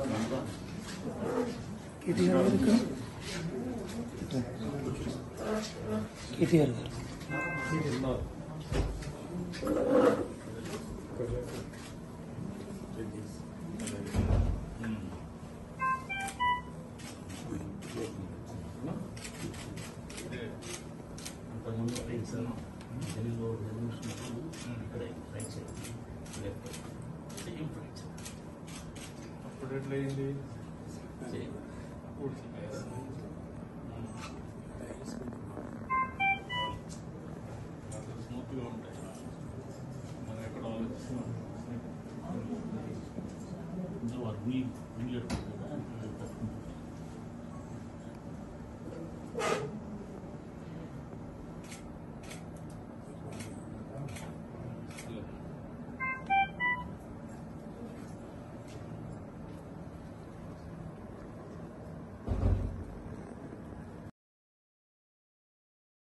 కేటీఆర్ గారు ఇక్కడ కేటీఆర్ గారు అంతకుముందు ఫ్రెండ్స్ తెలుగులో చదివించినప్పుడు ఇక్కడ ఫ్రెండ్స్ లెఫ్ట్ సేమ్ ఫ్రెండ్స్ అప్పుడు ఎట్లయింది సేమ్ స్మూత్గా ఉంటాయి మనం ఎక్కడ ఆలోచిస్తున్నాం No, we, we are